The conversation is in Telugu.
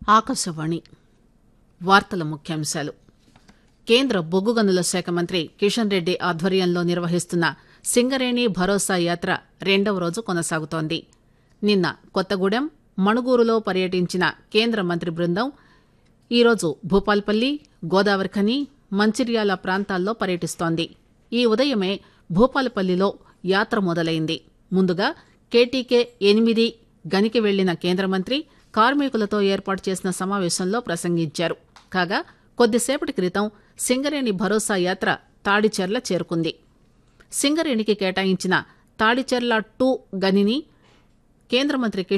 ఆకాశవాణి వార్తల ముఖ్యాంశాలు కేంద్ర బొగ్గు గనుల శాఖ మంత్రి కిషన్ రెడ్డి ఆధ్వర్యంలో నిర్వహిస్తున్న సింగరేణి భరోసా యాత్ర రెండవ రోజు కొనసాగుతోంది నిన్న కొత్తగూడెం మణుగూరులో పర్యటించిన కేంద్ర మంత్రి బృందం ఈరోజు భూపాల్పల్లి గోదావరిఖని మంచిర్యాల ప్రాంతాల్లో పర్యటిస్తోంది ఈ ఉదయమే భూపాలపల్లిలో యాత్ర మొదలైంది ముందుగా కేటీకే ఎనిమిది గనికి వెళ్లిన కేంద్ర మంత్రి కార్మికులతో ఏర్పాటు చేసిన సమావేశంలో ప్రసంగించారు కాగా కొద్దిసేపటి క్రితం సింగరేణి భరోసా యాత్ర తాడిచెర్ల చేరుకుంది సింగరేణికి కేటాయించిన తాడిచెర్ల టూ గనిని కేంద్ర మంత్రి కిషన్